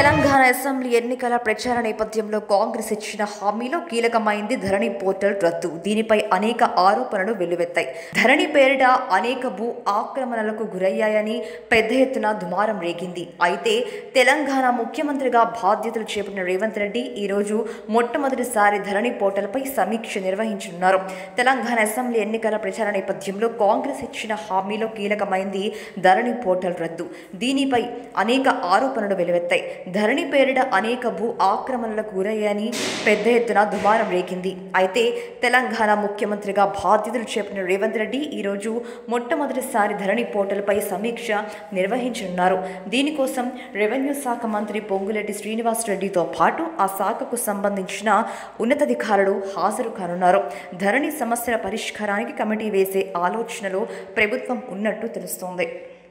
Telangana assembly ఎన్నికల ప్రచార నేపథ్యంలో కాంగ్రెస్ ఇచ్చిన హామీలో కీలకమైంది ధరణి పోర్టల్ రద్దు దీనిపై అనేక ఆరోపణలు వెల్లువెత్తాయి ధరణి పేరిట అనేక భూ ఆక్రమణలకు గురయ్యాయని పెద్ద ఎత్తున దుమారం రేగింది అయితే తెలంగాణ ముఖ్యమంత్రిగా బాధ్యతలు చేపట్టిన రేవంత్ రెడ్డి ఈరోజు మొట్టమొదటిసారి ధరణి పోర్టల్పై సమీక్ష నిర్వహించనున్నారు తెలంగాణ అసెంబ్లీ ఎన్నికల ప్రచార నేపథ్యంలో కాంగ్రెస్ ఇచ్చిన హామీలో కీలకమైంది ధరణి పోర్టల్ రద్దు దీనిపై అనేక ఆరోపణలు వెలువెత్తాయి ధరణి పేరిట అనేక భూ ఆక్రమణలకు గురయ్యాయని పెద్ద ఎత్తున దుమారం రేగింది అయితే తెలంగాణ ముఖ్యమంత్రిగా బాధ్యతలు చేపట్టిన రేవంత్ రెడ్డి ఈరోజు మొట్టమొదటిసారి ధరణి పోర్టల్పై సమీక్ష నిర్వహించనున్నారు దీనికోసం రెవెన్యూ శాఖ మంత్రి పొంగులేటి శ్రీనివాస్ రెడ్డితో పాటు ఆ శాఖకు సంబంధించిన ఉన్నతాధికారులు హాజరు కానున్నారు ధరణి సమస్యల పరిష్కారానికి కమిటీ వేసే ఆలోచనలో ప్రభుత్వం ఉన్నట్టు తెలుస్తోంది